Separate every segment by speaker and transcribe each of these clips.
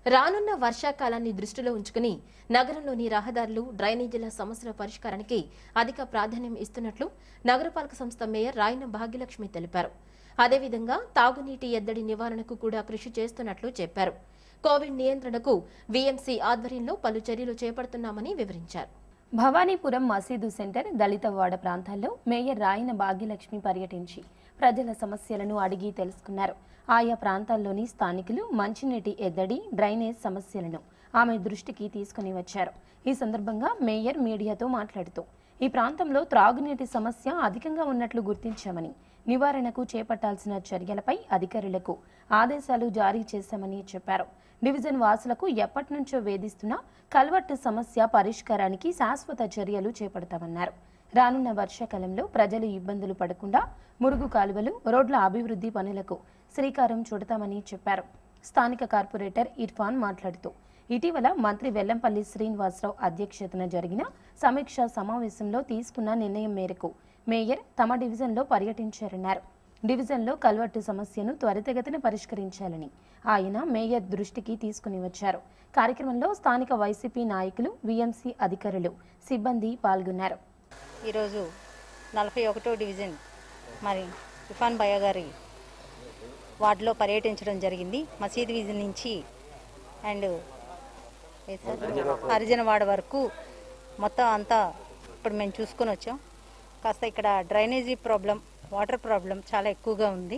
Speaker 1: రానున్న వర్షాకాలాన్ని దృష్టిలో ఉంచుకుని నగరంలోని రహదారులు డ్రైనేజీల సమస్యల పరిష్కారానికి అధిక ప్రాధాన్యం ఇస్తున్నట్లు నగరపాలక సంస్థ మేయర్ రాయన భాగ్యలక్ష్మి తెలిపారు అదేవిధంగా తాగునీటి ఎద్దడి నివారణకు కూడా కృషి చేస్తున్నట్లు చెప్పారు కోవిడ్ నియంత్రణకు వీఎంసీ ఆధ్వర్యంలో పలు చర్యలు చేపడుతున్నామని వివరించారు
Speaker 2: భవానీపురం మసీదు సెంటర్ దళిత వాడ ప్రాంతాల్లో మేయర్ రాయన భాగ్యలక్ష్మి పర్యటించి ప్రజల సమస్యలను అడిగి తెలుసుకున్నారు ఆయా ప్రాంతాల్లోని స్థానికులు మంచినీటి ఎద్దడి డ్రైనేజ్ సమస్యలను ఆమె దృష్టికి తీసుకుని వచ్చారు ఈ సందర్భంగా మేయర్ మీడియాతో మాట్లాడుతూ ఈ ప్రాంతంలో త్రాగునీటి సమస్య అధికంగా ఉన్నట్లు గుర్తించామని నివారణకు చేపట్టాల్సిన చర్యలపై అధికారులకు ఆదేశాలు జారీ చేశామని చెప్పారు డివిజన్ వాసులకు ఎప్పటి నుంచో వేధిస్తున్న కల్వర్టు సమస్య పరిష్కారానికి శాశ్వత చర్యలు చేపడతామన్నారు రానున్న వర్షాకాలంలో ప్రజలు ఇబ్బందులు పడకుండా మురుగు కాలువలు రోడ్ల అభివృద్ధి పనులకు శ్రీకారం చుడతామని చెప్పారు స్థానిక కార్పొరేటర్ ఇర్ఫాన్ మాట్లాడుతూ ఇటీవల మంత్రి వెల్లంపల్లి శ్రీనివాసరావు అధ్యక్షతన జరిగిన సమీక్షా సమావేశంలో తీసుకున్న నిర్ణయం మేరకు మేయర్ తమ డివిజన్లో పర్యటించారన్నారు డివిజన్లో కల్వర్టు సమస్యను త్వరితగతిన పరిష్కరించాలని ఆయన మేయర్ దృష్టికి తీసుకుని వచ్చారు కార్యక్రమంలో స్థానిక వైసీపీ నాయకులు వీఎంసీ అధికారులు సిబ్బంది పాల్గొన్నారు
Speaker 3: ఈరోజు నలభై ఒకటో డివిజన్ మరి ఇఫాన్ భయ్య గారి వార్డులో పర్యటించడం జరిగింది మసీద్ డివిజన్ నుంచి అండ్ ఏ సార్? హరిజనవాడ వరకు మొత్తం అంతా ఇప్పుడు మేము చూసుకొని వచ్చాం కాస్త ఇక్కడ డ్రైనేజీ ప్రాబ్లం వాటర్ ప్రాబ్లం చాలా ఎక్కువగా ఉంది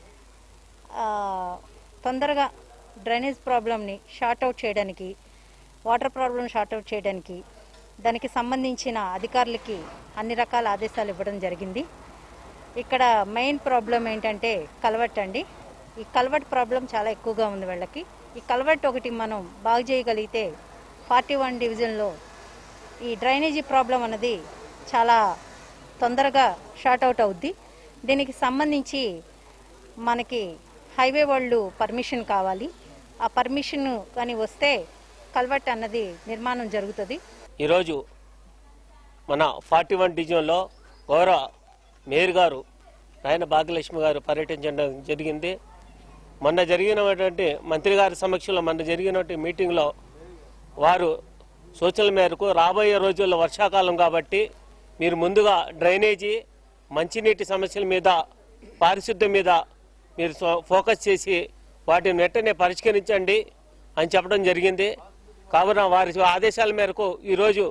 Speaker 3: ఆ, తొందరగా డ్రైనేజ్ ప్రాబ్లమ్ని షార్ట్ అవుట్ చేయడానికి వాటర్ ప్రాబ్లం షార్ట్ అవుట్ చేయడానికి దానికి సంబంధించిన అధికారులకి అన్ని రకాల ఆదేశాలు ఇవ్వడం జరిగింది ఇక్కడ మెయిన్ ప్రాబ్లం ఏంటంటే కల్వర్ట్ అండి ఈ కల్వర్ట్ ప్రాబ్లం చాలా ఎక్కువగా ఉంది వీళ్ళకి ఈ కల్వర్ట్ ఒకటి మనం బాగు చేయగలిగితే ఫార్టీ వన్ డివిజన్లో ఈ డ్రైనేజీ ప్రాబ్లం అన్నది చాలా తొందరగా షార్ట్ అవుట్ అవుద్ది దీనికి సంబంధించి మనకి హైవే వాళ్ళు పర్మిషన్ కావాలి ఆ పర్మిషన్ కానీ వస్తే కల్వర్ట్ అన్నది నిర్మాణం జరుగుతుంది
Speaker 4: ఈరోజు మన ఫార్టీ వన్ డివిజన్లో గౌరవ మేయర్ గారు నాయన భాగ్యలక్ష్మి గారు పర్యటించడం జరిగింది మొన్న జరిగినటువంటి మంత్రి గారి సమక్షంలో మొన్న జరిగినటువంటి మీటింగ్లో వారు సూచనల మేరకు రాబోయే రోజుల్లో వర్షాకాలం కాబట్టి మీరు ముందుగా డ్రైనేజీ మంచినీటి సమస్యల మీద పారిశుద్ధ్యం మీద మీరు సో- ఫోకస్ చేసి వాటిని వెంటనే పరిష్కరించండి అని చెప్పడం జరిగింది కావున వారి ఆదేశాల మేరకు ఈరోజు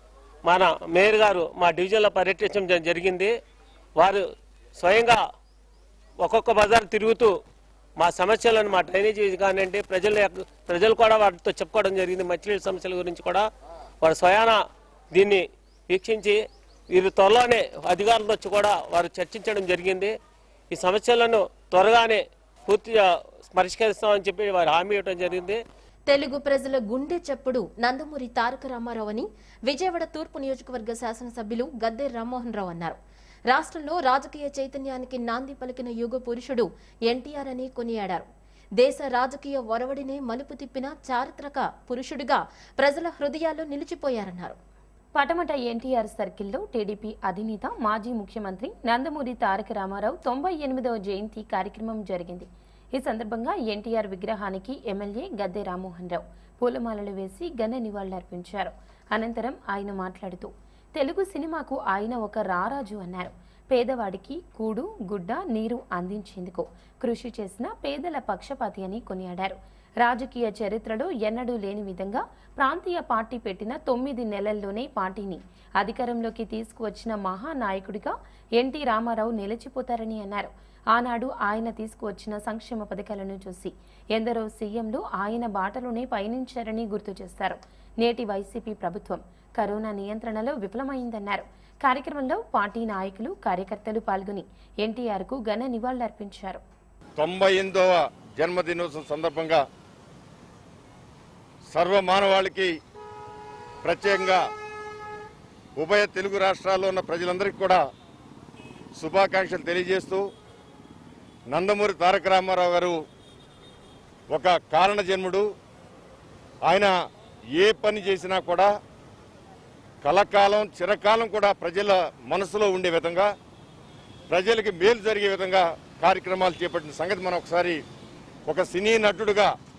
Speaker 4: మన మేయర్ గారు మా డివిజన్లో పర్యటించడం జ- జరిగింది వారు స్వయంగా ఒక్కొక్క బజార్ తిరుగుతూ మా సమస్యలను మా డ్రైనేజీ కానివ్వండి ప్రజల యొక్క- ప్రజలు కూడా వాటితో చెప్పుకోవడం జరిగింది మంచినీటి సమస్యల గురించి కూడా వారు స్వయాన దీన్ని వీక్షించి వీరు త్వరలోనే అధికారులతో వచ్చి కూడా వారు చర్చించడం జరిగింది ఈ సమస్యలను త్వరగానే పూర్తిగా పరిష్కరిస్తామని చెప్పి వారు హామీ ఇవ్వడం జరిగింది
Speaker 1: తెలుగు ప్రజల గుండె చప్పుడు నందమూరి తారక రామారావు అని విజయవాడ తూర్పు నియోజకవర్గ శాసనసభ్యులు గద్దె రామ్మోహన్ రావు అన్నారు రాష్ట్రంలో రాజకీయ చైతన్యానికి నాంది పలికిన యుగ పురుషుడు ఎన్టీఆర్ అని కొనియాడారు దేశ రాజకీయ ఒరవడినే మలుపు తిప్పిన చారిత్రక పురుషుడిగా ప్రజల హృదయాల్లో నిలిచిపోయారన్నారు
Speaker 2: పటమట ఎన్టీఆర్ సర్కిల్లో టీడీపీ అధినేత మాజీ ముఖ్యమంత్రి నందమూరి తారక రామారావు తొంభై ఎనిమిదవ జయంతి కార్యక్రమం జరిగింది ఈ సందర్భంగా ఎన్టీఆర్ విగ్రహానికి ఎమ్మెల్యే గద్దె రామ్మోహన్ రావు పూలమాలలు వేసి ఘన నివాళులర్పించారు అనంతరం ఆయన మాట్లాడుతూ తెలుగు సినిమాకు ఆయన ఒక రారాజు అన్నారు పేదవాడికి కూడు గుడ్డ నీరు అందించేందుకు కృషి చేసిన పేదల పక్షపాతి అని కొనియాడారు రాజకీయ చరిత్రలో ఎన్నడూ లేని విధంగా ప్రాంతీయ పార్టీ పెట్టిన తొమ్మిది నెలల్లోనే పార్టీని అధికారంలోకి తీసుకువచ్చిన మహానాయకుడిగా ఎన్టీ రామారావు నిలిచిపోతారని అన్నారు ఆనాడు ఆయన తీసుకువచ్చిన సంక్షేమ పథకాలను చూసి ఎందరో సీఎంలు ఆయన బాటలోనే పయనించారని గుర్తు చేశారు నేటి వైసీపీ ప్రభుత్వం కరోనా నియంత్రణలో విఫలమైందన్నారు కార్యక్రమంలో పార్టీ నాయకులు కార్యకర్తలు పాల్గొని ఎన్టీఆర్కు ఘన నివాళులర్పించారు
Speaker 5: తొంభై ఎనిమిదవ జన్మదినోత్సవం సందర్భంగా సర్వ మానవాళికి ప్రత్యేకంగా ఉభయ తెలుగు రాష్ట్రాల్లో ఉన్న ప్రజలందరికీ కూడా శుభాకాంక్షలు తెలియజేస్తూ నందమూరి తారక రామారావు గారు ఒక కారణ జన్ముడు ఆయన ఏ పని చేసినా కూడా కలకాలం చిరకాలం కూడా ప్రజల మనసులో ఉండే విధంగా ప్రజలకి మేలు జరిగే విధంగా కార్యక్రమాలు చేపట్టిన సంగతి మనం ఒకసారి ఒక సినీ నటుడుగా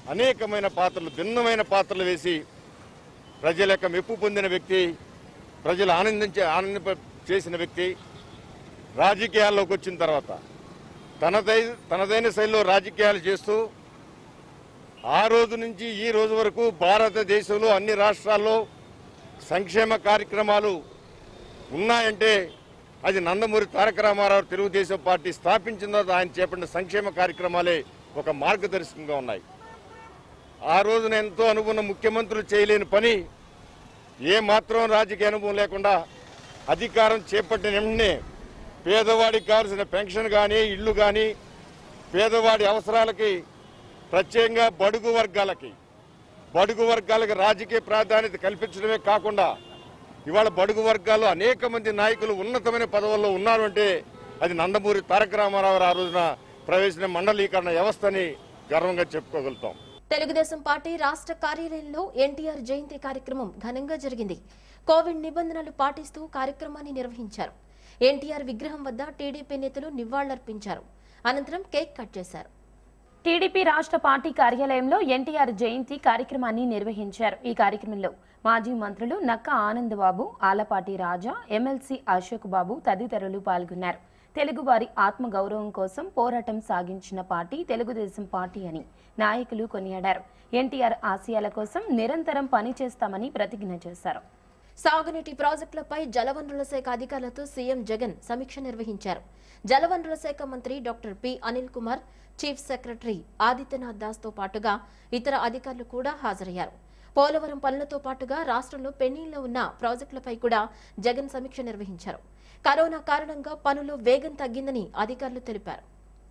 Speaker 5: అనేకమైన పాత్రలు భిన్నమైన పాత్రలు వేసి ప్రజల యొక్క మెప్పు పొందిన వ్యక్తి ప్రజలు ఆనందించే ఆనందింప చేసిన వ్యక్తి రాజకీయాల్లోకి వచ్చిన తర్వాత తనదై తనదైన శైలిలో రాజకీయాలు చేస్తూ ఆ రోజు నుంచి ఈ రోజు వరకు భారతదేశంలో అన్ని రాష్ట్రాల్లో సంక్షేమ కార్యక్రమాలు ఉన్నాయంటే అది నందమూరి తారక రామారావు తెలుగుదేశం పార్టీ స్థాపించిన తర్వాత ఆయన చేపట్టిన సంక్షేమ కార్యక్రమాలే ఒక మార్గదర్శకంగా ఉన్నాయి ఆ రోజున ఎంతో అనుకున్న ముఖ్యమంత్రులు చేయలేని పని ఏ మాత్రం రాజకీయ అనుభవం లేకుండా అధికారం చేపట్టిన వెంటనే పేదవాడికి కావాల్సిన పెన్షన్ కానీ ఇల్లు కానీ పేదవాడి అవసరాలకి ప్రత్యేకంగా బడుగు వర్గాలకి బడుగు వర్గాలకు రాజకీయ ప్రాధాన్యత కల్పించడమే కాకుండా ఇవాళ బడుగు వర్గాల్లో అనేక మంది నాయకులు ఉన్నతమైన పదవుల్లో ఉన్నారు అంటే అది నందమూరి తారక రామారావు ఆ రోజున ప్రవేశించిన మండలీకరణ వ్యవస్థని గర్వంగా చెప్పుకోగలుగుతాం
Speaker 1: తెలుగుదేశం పార్టీ రాష్ట్ర కార్యాలయంలో ఎన్టీఆర్ జయంతి కార్యక్రమం ఘనంగా జరిగింది కోవిడ్ నిబంధనలు పాటిస్తూ కార్యక్రమాన్ని నిర్వహించారు ఎన్టీఆర్ విగ్రహం వద్ద టీడీపీ నేతలు నివాళులర్పించారు అనంతరం కేక్ కట్ చేశారు
Speaker 2: టీడీపీ రాష్ట్ర పార్టీ కార్యాలయంలో ఎన్టీఆర్ జయంతి కార్యక్రమాన్ని నిర్వహించారు ఈ కార్యక్రమంలో మాజీ మంత్రులు నక్క ఆనందబాబు ఆలపాటి రాజా ఎమ్మెల్సీ అశోక్ బాబు తదితరులు పాల్గొన్నారు తెలుగువారి ఆత్మ గౌరవం కోసం పోరాటం సాగించిన పార్టీ తెలుగుదేశం పార్టీ అని నాయకులు కొనియాడారు ఎన్టీఆర్ ఆశయాల కోసం నిరంతరం పనిచేస్తామని ప్రతిజ్ఞ చేశారు
Speaker 1: సాగునీటి ప్రాజెక్టులపై జలవనరుల శాఖ అధికారులతో సీఎం జగన్ సమీక్ష నిర్వహించారు జలవనరుల శాఖ మంత్రి doctor P Anil Kumar chief secretary Adityanath Das తో పాటుగా ఇతర అధికారులు కూడా హాజరయ్యారు పోలవరం పనులతో పాటుగా రాష్ట్రంలో పెండింగ్లో ఉన్న ప్రాజెక్టులపై కూడా జగన్ సమీక్ష నిర్వహించారు కరోనా కారణంగా పనులు వేగం తగ్గిందని అధికారులు తెలిపారు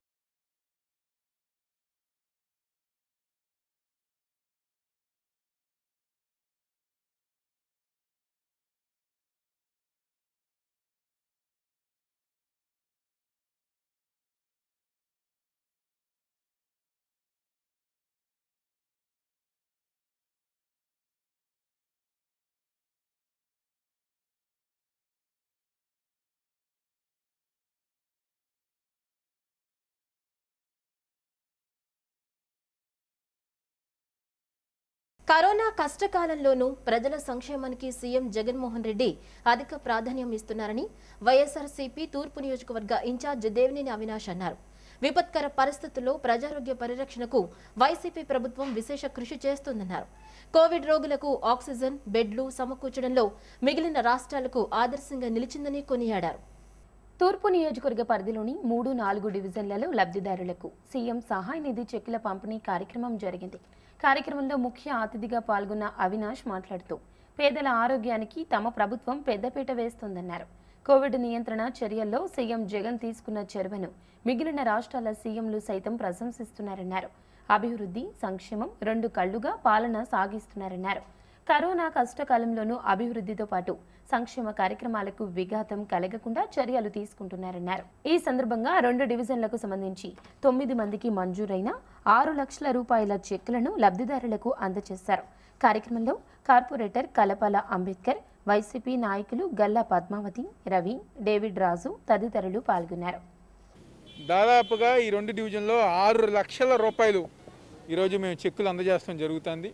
Speaker 1: కరోనా కష్టకాలంలోనూ ప్రజల సంక్షేమానికి సీఎం జగన్మోహన్ రెడ్డి అధిక ప్రాధాన్యం ఇస్తున్నారని వైఎస్ఆర్సీపీ తూర్పు నియోజకవర్గ ఇన్ఛార్జ్ దేవినేని అవినాష్ అన్నారు విపత్కర పరిస్థితుల్లో ప్రజారోగ్య పరిరక్షణకు వైసీపీ ప్రభుత్వం విశేష కృషి చేస్తోందన్నారు కోవిడ్ రోగులకు ఆక్సిజన్ బెడ్లు సమకూర్చడంలో మిగిలిన రాష్ట్రాలకు ఆదర్శంగా నిలిచిందని కొనియాడారు
Speaker 2: తూర్పు నియోజకవర్గ పరిధిలోని మూడు నాలుగు డివిజన్లలో లబ్ధిదారులకు సీఎం సహాయ నిధి చెక్కుల పంపిణీ కార్యక్రమం జరిగింది కార్యక్రమంలో ముఖ్య అతిథిగా పాల్గొన్న అవినాష్ మాట్లాడుతూ పేదల ఆరోగ్యానికి తమ ప్రభుత్వం పెద్దపీట వేస్తోందన్నారు కోవిడ్ నియంత్రణ చర్యల్లో సీఎం జగన్ తీసుకున్న చొరవను మిగిలిన రాష్ట్రాల సీఎంలు సైతం ప్రశంసిస్తున్నారన్నారు అభివృద్ధి సంక్షేమం రెండు కళ్లుగా పాలన సాగిస్తున్నారన్నారు కరోనా కష్టకాలంలోనూ అభివృద్ధితో పాటు సంక్షేమ కార్యక్రమాలకు విఘాతం కలగకుండా చర్యలు తీసుకుంటున్నారన్నారు ఈ సందర్భంగా రెండు డివిజన్లకు సంబంధించి తొమ్మిది మందికి మంజూరైన ఆరు లక్షల రూపాయల చెక్కులను లబ్ధిదారులకు అందజేశారు కార్యక్రమంలో కార్పొరేటర్ కలపాల అంబేద్కర్ వైసీపీ నాయకులు గల్లా పద్మావతి రవి డేవిడ్ రాజు తదితరులు పాల్గొన్నారు
Speaker 6: దాదాపుగా ఈ రెండు డివిజన్లో ఆరు లక్షల రూపాయలు ఈరోజు మేము చెక్కులు అందజేస్తాం జరుగుతుంది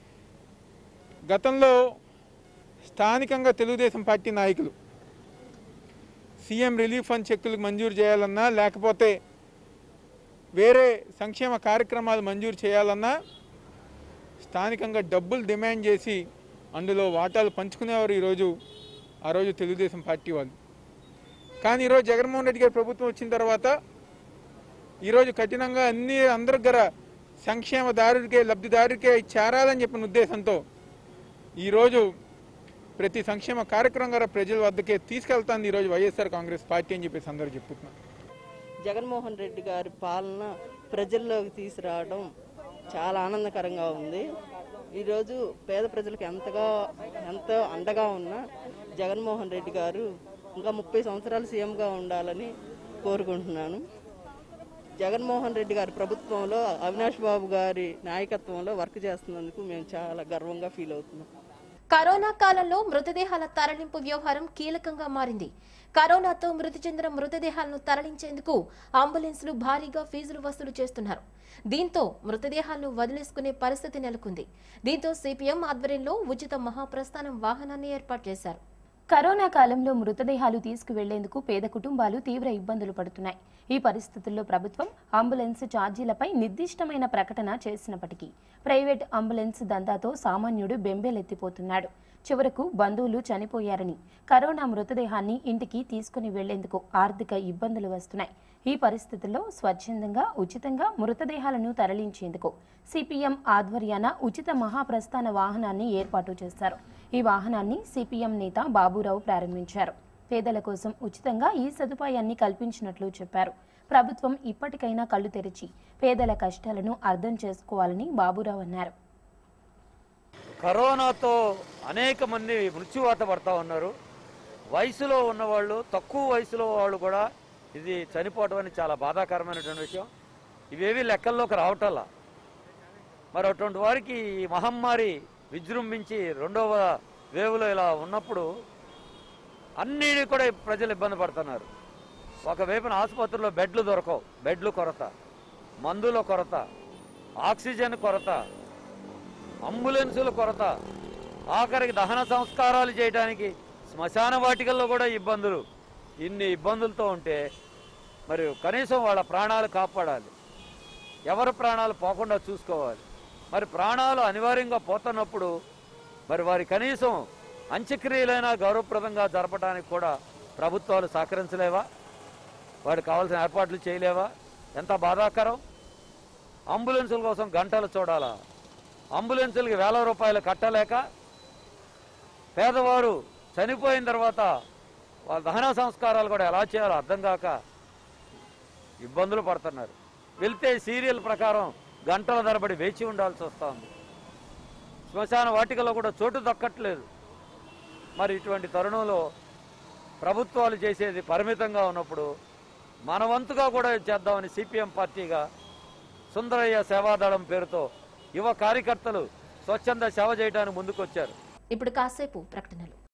Speaker 6: గతంలో స్థానికంగా తెలుగుదేశం పార్టీ నాయకులు సీఎం రిలీఫ్ ఫండ్ చెక్కులు మంజూరు చేయాలన్నా లేకపోతే వేరే సంక్షేమ కార్యక్రమాలు మంజూరు చేయాలన్నా స్థానికంగా డబ్బులు డిమాండ్ చేసి అందులో వాటాలు పంచుకునేవారు ఈరోజు ఆ రోజు తెలుగుదేశం పార్టీ వాళ్ళు కానీ ఈరోజు జగన్మోహన్ రెడ్డి గారి ప్రభుత్వం వచ్చిన తర్వాత ఈరోజు కఠినంగా అన్ని అందరి దగ్గర సంక్షేమదారుడికే లబ్ధిదారుడికే చేరాలని చెప్పిన ఉద్దేశంతో ఈరోజు ప్రతి సంక్షేమ కార్యక్రమం ద్వారా ప్రజల వద్దకే తీసుకెళ్తాంది ఈరోజు వైఎస్ఆర్ కాంగ్రెస్ పార్టీ అని చెప్పేసి అందరూ చెప్తున్నారు
Speaker 7: జగన్మోహన్ రెడ్డి గారి పాలన ప్రజల్లోకి తీసుకురావడం చాలా ఆనందకరంగా ఉంది ఈరోజు పేద ప్రజలకు ఎంతగా ఎంతో అండగా ఉన్న జగన్మోహన్ రెడ్డి గారు ఇంకా ముప్పై సంవత్సరాలు సీఎంగా ఉండాలని కోరుకుంటున్నాను జగన్మోహన్ రెడ్డి గారి ప్రభుత్వంలో అవినాష్ బాబు గారి నాయకత్వంలో వర్క్ చేస్తున్నందుకు మేము చాలా గర్వంగా ఫీల్ అవుతున్నాం
Speaker 1: కరోనా కాలంలో మృతదేహాల తరలింపు వ్యవహారం కీలకంగా మారింది కరోనాతో మృతి చెందిన మృతదేహాలను తరలించేందుకు అంబులెన్సులు భారీగా ఫీజులు వసూలు చేస్తున్నారు దీంతో మృతదేహాలను వదిలేసుకునే పరిస్థితి నెలకొంది దీంతో సిపిఎం ఆధ్వర్యంలో ఉచిత మహాప్రస్థానం వాహనాన్ని ఏర్పాటు చేశారు
Speaker 2: కరోనా కాలంలో మృతదేహాలు తీసుకువెళ్లేందుకు పేద కుటుంబాలు తీవ్ర ఇబ్బందులు పడుతున్నాయి ఈ పరిస్థితుల్లో ప్రభుత్వం అంబులెన్స్ ఛార్జీలపై నిర్దిష్టమైన ప్రకటన చేసినప్పటికీ ప్రైవేట్ అంబులెన్స్ దందాతో సామాన్యుడు బెంబేలెత్తిపోతున్నాడు చివరకు బంధువులు చనిపోయారని కరోనా మృతదేహాన్ని ఇంటికి తీసుకుని వెళ్లేందుకు ఆర్థిక ఇబ్బందులు వస్తున్నాయి ఈ పరిస్థితుల్లో స్వచ్ఛందంగా ఉచితంగా మృతదేహాలను తరలించేందుకు సిపిఎం ఆధ్వర్యాన ఉచిత మహాప్రస్థాన వాహనాన్ని ఏర్పాటు చేశారు ఈ వాహనాన్ని సిపిఎం నేత బాబురావు ప్రారంభించారు పేదల కోసం ఉచితంగా ఈ సదుపాయాన్ని కల్పించినట్లు చెప్పారు ప్రభుత్వం ఇప్పటికైనా కళ్ళు తెరిచి పేదల కష్టాలను అర్థం చేసుకోవాలని బాబురావు అన్నారు
Speaker 8: కరోనాతో అనేక మంది మృత్యువాత పడతా ఉన్నారు వయసులో ఉన్నవాళ్ళు తక్కువ వయసులో వాళ్ళు కూడా ఇది చనిపోవటం అని చాలా బాధాకరమైనటువంటి విషయం ఇవేవి లెక్కల్లోకి రావటల్లా మరి అటువంటి వారికి ఈ మహమ్మారి విజృంభించి రెండవ వేవ్లో ఇలా ఉన్నప్పుడు అన్నీ కూడా ప్రజలు ఇబ్బంది పడుతున్నారు ఒకవైపున ఆసుపత్రిలో బెడ్లు దొరకవు బెడ్లు కొరత మందుల కొరత ఆక్సిజన్ కొరత అంబులెన్సుల కొరత ఆఖరికి దహన సంస్కారాలు చేయడానికి శ్మశాన వాటికల్లో కూడా ఇబ్బందులు ఇన్ని ఇబ్బందులతో ఉంటే మరి కనీసం వాళ్ళ ప్రాణాలు కాపాడాలి ఎవరి ప్రాణాలు పోకుండా చూసుకోవాలి మరి ప్రాణాలు అనివార్యంగా పోతున్నప్పుడు మరి వారి కనీసం అంత్యక్రియలైనా గౌరవప్రదంగా జరపడానికి కూడా ప్రభుత్వాలు సహకరించలేవా వాడికి కావాల్సిన ఏర్పాట్లు చేయలేవా ఎంత బాధాకరం అంబులెన్సుల కోసం గంటలు చూడాలా అంబులెన్సులకి వేల రూపాయలు కట్టలేక పేదవారు చనిపోయిన తర్వాత వాళ్ళ దహన సంస్కారాలు కూడా ఎలా చేయాలో అర్థం కాక ఇబ్బందులు పడుతున్నారు వెళ్తే సీరియల్ ప్రకారం గంటల ధరబడి వేచి ఉండాల్సి వస్తుంది శ్మశాన వాటికలో కూడా చోటు దక్కట్లేదు మరి ఇటువంటి తరుణంలో ప్రభుత్వాలు చేసేది పరిమితంగా ఉన్నప్పుడు మన వంతుగా కూడా చేద్దామని సిపిఎం పార్టీగా సుందరయ్య సేవాదళం పేరుతో యువ కార్యకర్తలు స్వచ్ఛంద సేవ చేయడానికి ముందుకొచ్చారు
Speaker 1: ఇప్పుడు కాసేపు ప్రకటనలు